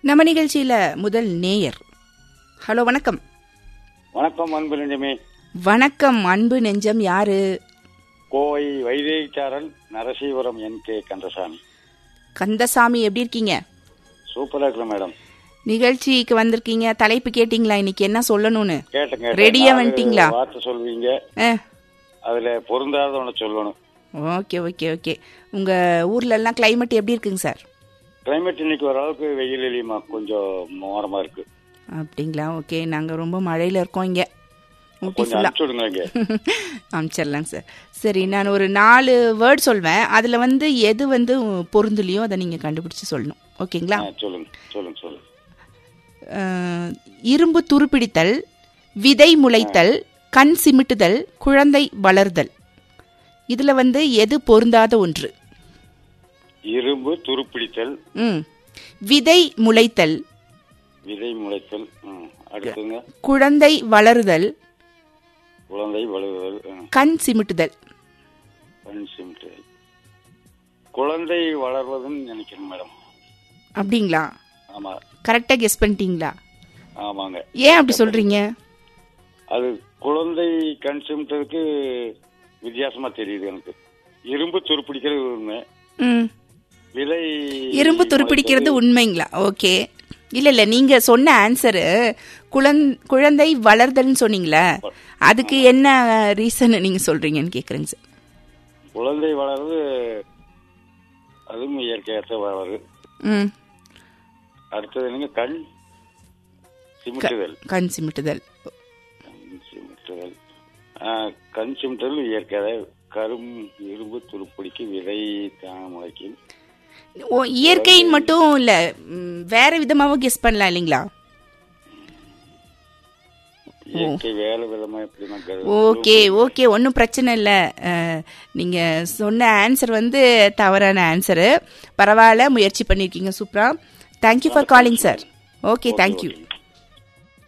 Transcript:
நம்ம நிகழ்ச்சியில முதல் நேயர் ஹலோ வணக்கம் வணக்கம் அன்பு நெஞ்சமே வணக்கம் அன்பு நெஞ்சம் யாரு கோவை வைதேகிச்சாரன் நரசீவரம் என் கே கந்தசாமி கந்தசாமி எப்படி இருக்கீங்க சூப்பரா இருக்கிற மேடம் நிகழ்ச்சிக்கு வந்திருக்கீங்க தலைப்பு கேட்டிங்களா இன்னைக்கு என்ன சொல்லணும்னு கேட்டேன் கேட்டேன். ரெடியா நாலு வந்துட்டீங்களா? வார்த்தை சொல்வீங்க ஆ அதுல பொருந்தாத ஒண்ணு சொல்லணும் ஓகே ஓகே ஓகே உங்க ஊர்ல எல்லாம் கிளைமேட் எப்படி இருக்குங்க சார் கிளைமேட் இன்னைக்கு ஓரளவுக்கு வெயில் இல்லையுமா கொஞ்சம் மோரமா இருக்கு அப்படிங்களா ஓகே நாங்க ரொம்ப மழையில இருக்கோம் இங்க ஊட்டி கொஞ்சம் ஃபுல்லா அனுப்பிச்சு விடுங்க இங்க அனுப்பிச்சிடலாங்க சார் சரி நான் ஒரு நாலு வேர்ட் சொல்வேன் அதில் வந்து எது வந்து பொருந்துலையோ அதை நீங்கள் கண்டுபிடிச்சு சொல்லணும் ஓகேங்களா ஆ, சொல்லுங்க சொல்லுங்க சொல்லுங்க அஹ், இரும்பு துருப்பிடித்தல் விதை முளைத்தல் கண் சிமிட்டுதல் குழந்தை வளர்தல் இதில் வந்து எது பொருந்தாத ஒன்று இரும்பு துருப்பிடித்தல் ம் விதை முளைத்தல் விதை முளைத்தல் ம். அடுத்துங்க குழந்தை வளருதல் குழந்தை வளருதல் ம். கண் சிமிட்டுதல் கண் சிமிட்டுதல் குழந்தை வளர்வதுன்னு நினைக்கிறேன் மேடம் அப்படிங்களா ஆமா கரெக்டாக கெஸ் பண்ணிட்டீங்களா ஆமாங்க ஏன் அப்படி சொல்கிறீங்க அது குழந்தை கண் சிமிட்டதுக்கு வித்தியாசமா தெரியுது எனக்கு இரும்பு துருப்பிடிக்கிறது உண்மை ம் விதை இரும்பு துருப்பிடிக்கிறது உண்மைங்களா ஓகே இல்ல இல்ல நீங்க சொன்ன ஆன்சரு குழந் குழந்தை வளர்தல்னு சொன்னீங்களே அதுக்கு என்ன ரீசன் நீங்க சொல்றீங்கன்னு கேக்குறேங்க சார் குழந்தை வளருது அதுவும் இயற்கையாக வளருது ம் அடுத்தது என்னங்க கண் சிமிட்டுதல் கண் சிமிட்டுதல் கண் சிமிட்டுதல் ஆ, கண் சிமிட்டுதல் இயற்கையாக கரும் இரும்பு துருப்பிடிக்கு விதை தான் முளைக்கும் ஓ இயற்கையின் மட்டும் இல்ல ம், வேற விதமாவும் கெஸ் பண்ணலாம் இல்லைங்களா இயற்கை வேலை விதமா எப்படின்னா கரு- ஓகே ஓகே ஒன்றும் பிரச்சனை இல்லை நீங்க சொன்ன ஆன்சர் வந்து தவறான ஆன்சரு பரவாயில்ல முயற்சி பண்ணியிருக்கீங்க சூப்பரா thank you for calling sir okay thank you okay.